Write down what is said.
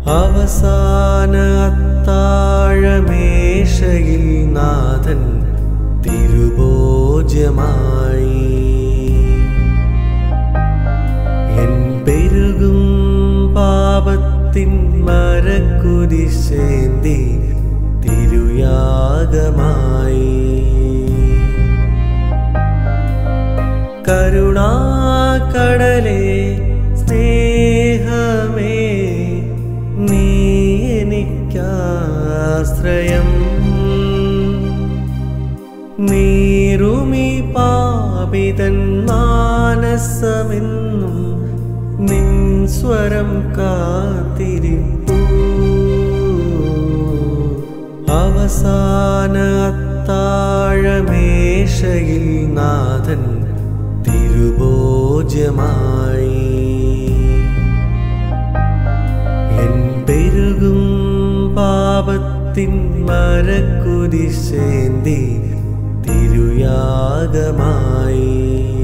അവസാന അത്താഴമേശയിൽ നാഥൻ തിരുഭോജ്യമായി എൻ പെരുകും പാപത്തിൻ മരക്കുരിശേന്തി തിരുയാഗമായി കരുണാകടലേ സ്നേഹമേ നീ എനിക്കാശ്രയം നീറുമി പാപിതൻ മാനസമെന്നും നിൻ സ്വരം കാത്തിരിപ്പൂ അവസാന അത്താഴമേശയിൽ നാഥൻ തിരുഭോജ്യമായി എൻ പെരുകും പാപത്തിൻ മരക്കുരിശേന്തി തിരുയാഗമായി